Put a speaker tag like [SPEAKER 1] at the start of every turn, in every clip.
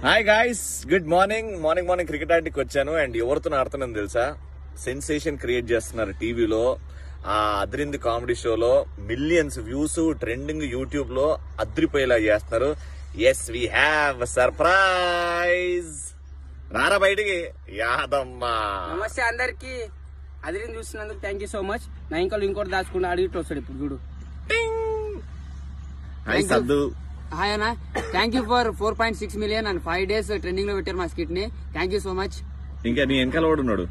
[SPEAKER 1] Hi guys good morning morning morning cricket ఆడికి వచ్చాను and ఎవరితో ఆడుతున్నాను తెలుసా సెన్సేషన్ క్రియేట్ చేస్తున్నారు టీవీలో ఆ అద్రింది కామెడీ షోలో మిలియన్స్ వ్యూస్ ట్రెండింగ్ యూట్యూబ్ లో అద్రిపోయేలా చేస్తున్నారు ఎస్ వి హ్యావ్ సర్ప్రైజ్ రారా బయటికి యాదమ్మా
[SPEAKER 2] నమస్తే అందరికి అదిరిని చూస్తున్నందుకు థ్యాంక్ యూ సో మచ్ నా ఇంకా ఇంకోటి దాచుకుని అడిగిట్ వస్తాడు ఇప్పుడు చూడు
[SPEAKER 1] హాయ్ సద్దు
[SPEAKER 3] హాయ్ అన్న thank you for four point six million and five days trending లో పెట్టారు మా స్కిట్ ని థ్యాంక్ యూ సో మచ్
[SPEAKER 1] ఇంకా నీ వెనకాల వాడు ఉన్నాడు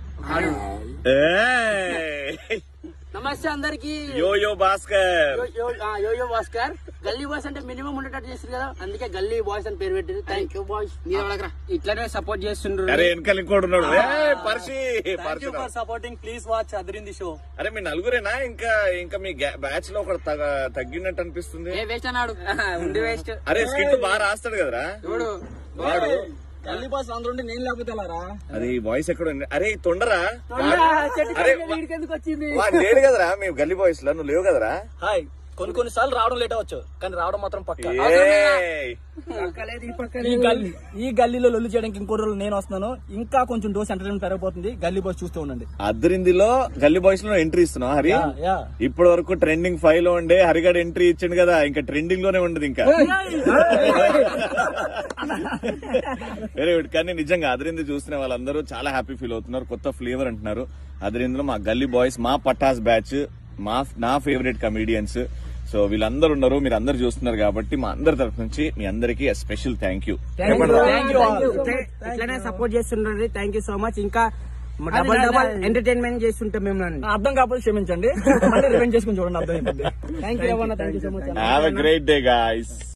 [SPEAKER 1] ఏయ్!
[SPEAKER 2] నమస్తే అందరికి
[SPEAKER 1] యో యో భాస్కర్
[SPEAKER 2] యోయో భాస్కర్ గల్లీ బాయ్స్ అంటే మినిమం ఉండేటట్టు చేస్తారు కదా అందుకే గల్లీ బాయ్స్ అని పేరు పెట్టారు థ్యాంక్ యూ బాయ్స్
[SPEAKER 3] మీరు వాళ్ళకరా
[SPEAKER 2] ఇట్లానే సపోర్ట్ చేస్తుండ్రు
[SPEAKER 1] అరే వెనకాల ఇంకోటి ఉన్నాడు ఏయ్, పర్షి పర్షి
[SPEAKER 4] supporting please watch Adirindi show
[SPEAKER 1] అరే మీ నలుగురేనా ఇంకా ఇంకా మీ బ్యాచ్ లో ఒకటి తగ- తగ్గినట్టు అనిపిస్తుంది
[SPEAKER 3] ఏ వేస్ట్ అన్నాడు
[SPEAKER 2] ఉండి వేస్ట్
[SPEAKER 1] అరే స్కిట్ బాగా రాస్తాడు కదరా
[SPEAKER 2] చూడు
[SPEAKER 1] వాడు
[SPEAKER 4] గల్లీ బాస్ అందరూ ఉండి నేను లేకపోతే ఎలారా
[SPEAKER 1] అది వాయిస్ ఎక్కడ ఉంది అరే ఈ తొండరా
[SPEAKER 2] చెట్టు
[SPEAKER 1] అరే
[SPEAKER 2] ఎందుకు వచ్చింది
[SPEAKER 1] వాడు లేడు కదరా మీ గల్లీ బాయ్స్ లో నువ్వు లేవు కదరా
[SPEAKER 4] హాయ్ కొన్ని కొన్ని సార్లు రావడం లేట్ అవ్వచ్చు కానీ రావడం మాత్రం పక్క
[SPEAKER 1] ఏయ్!
[SPEAKER 4] ఈ గల్లీ ఈ గల్లీలో లొల్లు చేయడానికి ఇంకో రోజులు నేను వస్తున్నాను ఇంకా కొంచెం డోస్ ఎంటర్టైన్మెంట్ పెరగబోతుంది గల్లీ బాస్ చూస్తూ ఉండండి
[SPEAKER 1] అద్దరిందిలో గల్లీ బాయ్స్ లో ఎంట్రీ ఇస్తున్నావు హరి
[SPEAKER 4] యా, యా.
[SPEAKER 1] ఇప్పటి వరకు ట్రెండింగ్ ఫైవ్ లో ఉండే హరిగడ్ ఎంట్రీ ఇచ్చిండు కదా ఇంకా ట్రెండింగ్ లోనే ఉండదు ఇంకా వెరీ గుడ్ కానీ నిజంగా అదిరింది చూసిన వాళ్ళందరూ చాలా హ్యాపీ ఫీల్ అవుతున్నారు కొత్త ఫ్లేవర్ అంటున్నారు అదిరిందులో మా గల్లీ బాయ్స్ మా పటాస్ బ్యాచ్ మా నా ఫేవరెట్ కమీడియన్స్ సో వీళ్ళందరూ ఉన్నారు మీరు అందరు చూస్తున్నారు కాబట్టి మా అందరి తరఫు నుంచి మీ అందరికీ స్పెషల్ థ్యాంక్ యూ
[SPEAKER 2] ఇట్లానే సపోర్ట్ చేస్తుండ్రు థ్యాంక్ యూ సో మచ్ ఇంకా డబల్ డబల్ ఎంటర్టైన్మెంట్ చేస్తుంటాం మేము
[SPEAKER 4] అర్థం కాకపోతే క్షమించండి మళ్ళీ రివెంజ్ చేసుకుని చూడండి అర్థం అయిపోద్ది thank you thank you so much
[SPEAKER 1] have a great day guys